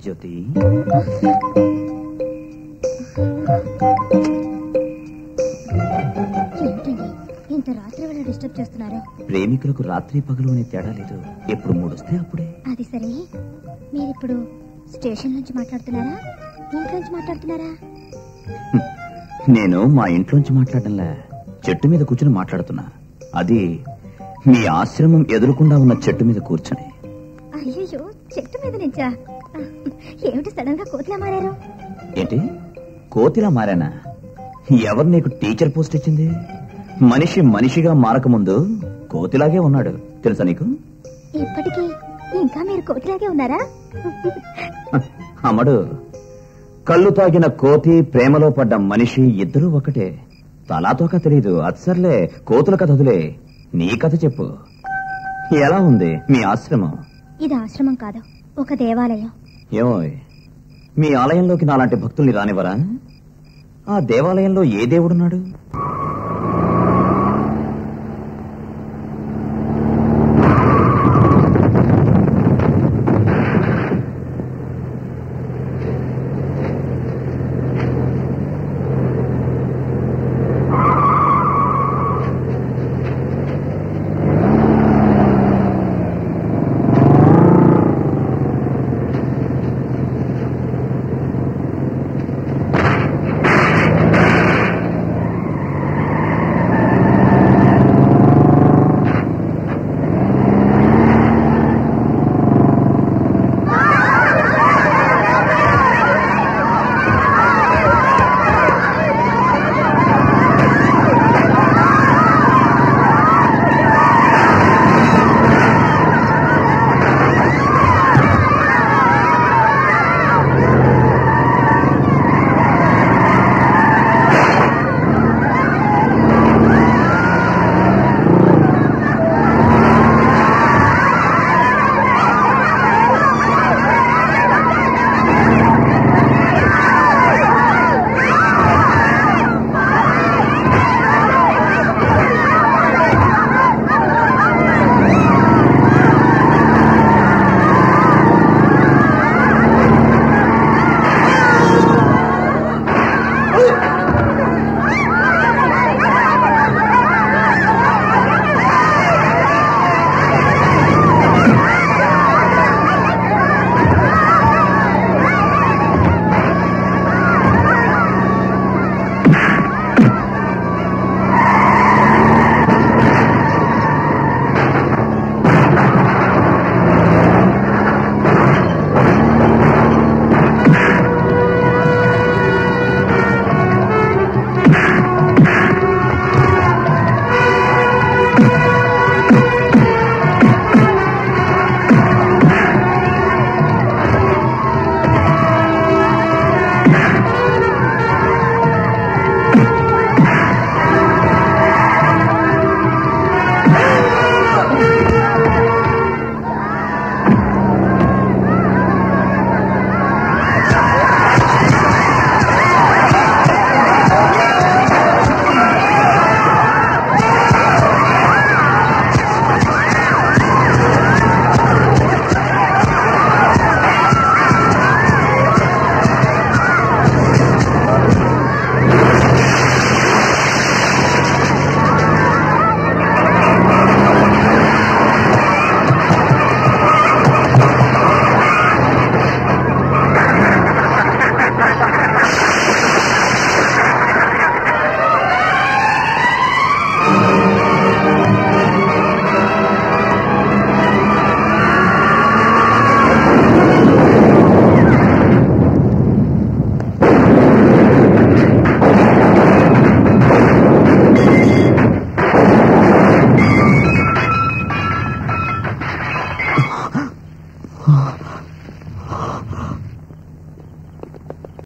జ్యోతి ఏంటండి ఇంత రాత్రి వేళ డిస్టర్బ్ చేస్తున్నారు ప్రేమికులకు రాత్రి పగలు అనే తేడా లేదు ఎప్పుడు మూడొస్తే అప్పుడే అది సరే మీరిప్పుడు స్టేషన్ నుంచి మాట్లాడుతున్నారా ఇంట్లో నుంచి మాట్లాడుతున్నారా నేను మా ఇంట్లోంచి మాట్లాడడంలే చెట్టు మీద కూర్చుని మాట్లాడుతున్నా అది మీ ఆశ్రమం ఎదురుకుండా ఉన్న చెట్టు మీద కూర్చుని అయ్యో చెట్టు మీద నుంచా ఏమిటి సడన్ గా కోతిలా మారారు ఏంటి కోతిలా మారానా ఎవరు నీకు టీచర్ పోస్ట్ ఇచ్చింది మనిషి మనిషిగా మారకముందు కోతిలాగే ఉన్నాడు తెలుసా నీకు ఇప్పటికీ ఇంకా మీరు కోతిలాగే ఉన్నారా అమ్మడు కళ్ళు తాగిన కోతి ప్రేమలో పడ్డ మనిషి ఇద్దరూ ఒకటే తలాతోక తెలీదు అత్సర్లే కోతుల కథ వదిలే నీ కథ చెప్పు ఎలా ఉంది మీ ఆశ్రమం ఇది ఆశ్రమం కాదు ఒక దేవాలయం ఏమోయ్ మీ ఆలయంలోకి నాలాంటి భక్తుల్ని రానివరా ఆ దేవాలయంలో ఏ దేవుడున్నాడు